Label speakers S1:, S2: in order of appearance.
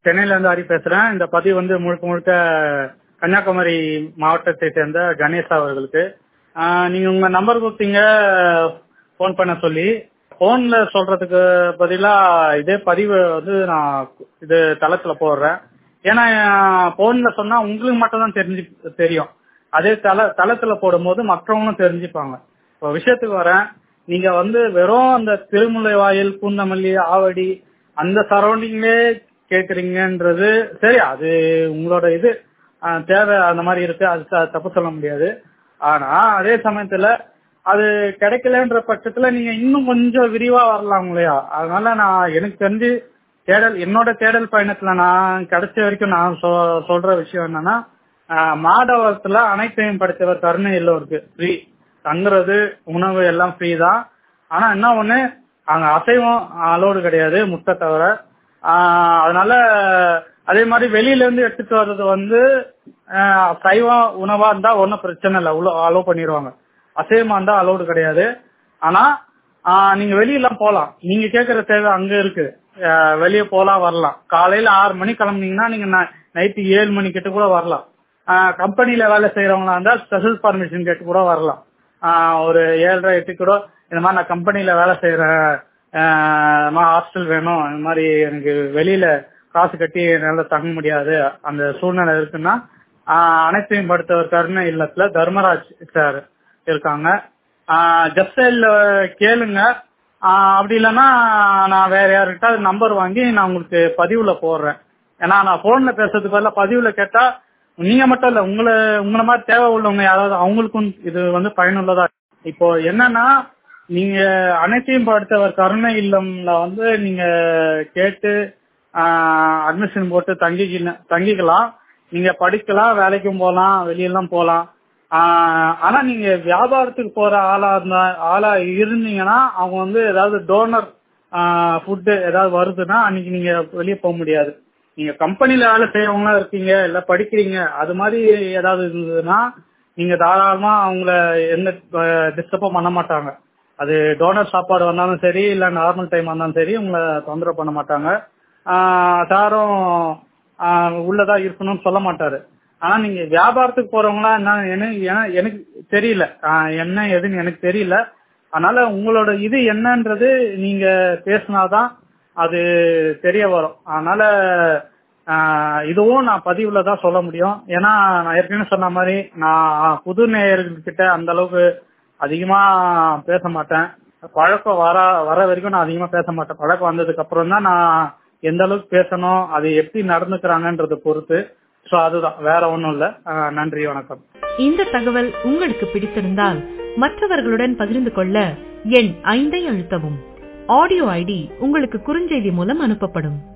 S1: சென்னையில இருந்து ஹரி பேசுறேன் இந்த பதிவு வந்து முழுக்க முழுக்க கன்னியாகுமரி மாவட்டத்தை சேர்ந்த கணேசா அவர்களுக்கு ஆஹ் நீங்க உங்க நம்பர் கொடுத்தீங்க ஃபோன் பண்ண சொல்லி போன்ல சொல்றதுக்கு பதிலா இதே பதிவு வந்து நான் இது தளத்துல போடுறேன் ஏன்னா போன்ல சொன்னா உங்களுக்கு மட்டும் தான் தெரிஞ்சு தெரியும் அதே தள தளத்துல போடும்போது மற்றவங்களும் தெரிஞ்சுப்பாங்க இப்போ விஷயத்துக்கு வரேன் நீங்க வந்து வெறும் அந்த திருமுலை வாயில் பூந்தமல்லி ஆவடி அந்த சரௌண்டிங்லே கேக்குறீங்கன்றது சரி அது உங்களோட இது ஆஹ் தேவை அந்த மாதிரி இருக்கு அது த- தப்பு சொல்ல முடியாது ஆனா அதே சமயத்துல அது கிடைக்கலன்ற பட்சத்துல நீங்க இன்னும் கொஞ்சம் விரிவா வரலாம் இல்லையா அதனால நான் எனக்கு தெரிஞ்சு தேடல் என்னோட தேடல் பயணத்துல நான் கிடைச்ச வரைக்கும் நான் சொ- சொல்ற விஷயம் என்னன்னா ஆஹ் மாதவரத்துல அனைத்தையும் படித்தவர் கருணை எல்லோருக்கு ஃப்ரீ தங்குறது உணவு எல்லாம் ஃப்ரீ தான் ஆனா என்ன ஒண்ணு அங்க அசைவம் அலோடு கிடையாது முட்டை தவிர ஆஹ் அதனால அதே மாதிரி வெளியில இருந்து எடுத்துட்டு வர்றது வந்து ஆஹ் சைவம் உணவா இருந்தா ஒன்றும் பிரச்சனை இல்லை உள்ள அலோவ் பண்ணிடுவாங்க அசைவமா இருந்தா அலோடு கிடையாது ஆனா ஆஹ் நீங்க வெளியெல்லாம் போலாம் நீங்க கேக்குற தேவை அங்க இருக்கு ஆஹ் வெளிய போலாம் வரலாம் காலையில ஆறு மணி கிளம்புனீங்கன்னா நீங்க நைட்டு ஏழு மணி கிட்ட கூட வரலாம் கம்பெனில வேலை செய்யறவங்களா இருந்தா ஸ்பெஷல் பர்மிஷன் கேட்டு கூட வரலாம் ஆஹ் ஒரு ஏழரை எட்டு கூட இந்த மாதிரி நான் கம்பெனில வேலை செய்யறேன் ஹாஸ்டல் வேணும் இந்த மாதிரி எனக்கு வெளியில காசு கட்டி என்னால தங்க முடியாது அந்த சூழ்நிலை இருக்குன்னா ஆஹ் அனைத்தையும் படுத்தவர் கருணை இல்லத்துல தர்மராஜ் சார் இருக்காங்க ஜஸ்டைல் கேளுங்க ஆஹ் அப்படி இல்லைன்னா நான் வேற யாருக்கிட்ட நம்பர் வாங்கி நான் உங்களுக்கு பதிவுல போடுறேன் ஏன்னா நான் போன்ல பேசுறதுக்கு பதிலா பதிவுல கேட்டா நீங்க மட்டும் இல்ல உங்களை உங்களை மாதிரி தேவை உள்ளவங்க யாராவது அவங்களுக்கும் இது வந்து பயனுள்ளதா இருக்கும். இப்போ என்னன்னா நீங்க அனைத்தையும் படுத்தவர் கருணை இல்லம்ல வந்து நீங்க கேட்டு அட்மிஷன் போட்டு தங்கிக்க தங்கிக்கலாம் நீங்க படிக்கலாம் வேலைக்கும் போகலாம் வெளியெல்லாம் போகலாம் ஆஹ் ஆனா நீங்க வியாபாரத்துக்கு போற ஆளா இருந்தா ஆளா இருந்தீங்கன்னா அவங்க வந்து ஏதாவது டோனர் ஃபுட்டு ஏதாவது வருதுன்னா அன்னைக்கு நீங்க வெளியே போக முடியாது நீங்க கம்பெனில வேலை செய்யறவங்களா இருக்கீங்க இல்ல படிக்கிறீங்க அது மாதிரி ஏதாவது இருந்ததுன்னா நீங்க தாராளமா அவங்கள எந்த டிஸ்டர்பும் பண்ண மாட்டாங்க அது டோனர் சாப்பாடு வந்தாலும் சரி இல்ல நார்மல் டைம் வந்தாலும் சரி உங்களை தொந்தரவு பண்ண மாட்டாங்க ஆஹ் சாரும் ஆஹ் உள்ளதா இருக்கணும்னு சொல்ல மாட்டாரு ஆனா நீங்க வியாபாரத்துக்கு போறவங்களா என்ன எனக்கு ஏன்னா- எனக்கு தெரியல ஆஹ் என்ன எதுன்னு எனக்கு தெரியல அதனால உங்களோட இது என்னன்றது நீங்க பேசினாதான் அது தெரிய வரும் அதனால ஆஹ் இதுவும் நான் பதிவுல தான் சொல்ல முடியும் ஏன்னா நான் ஏற்கனவே சொன்ன மாதிரி நான் புது நேயர்கள்கிட்ட அந்த அளவுக்கு அதிகமா பேச மாட்டேன் பழக்கம் வர வர வரைக்கும் நான் அதிகமா பேச மாட்டேன் பழக்கம் வந்ததுக்கு அப்புறம் தான் நான் எந்த அளவுக்கு பேசணும் அது எப்படி நடந்துக்கிறாங்கன்றத பொறுத்து சோ அதுதான் வேற ஒண்ணும் இல்ல ஆஹ் நன்றி வணக்கம்
S2: இந்த தகவல் உங்களுக்கு பிடித்திருந்தால் மற்றவர்களுடன் பகிர்ந்து கொள்ள எண் ஐந்தை அழுத்தவும் ஆடியோ ஐடி உங்களுக்கு குறுஞ்செய்தி மூலம் அனுப்பப்படும்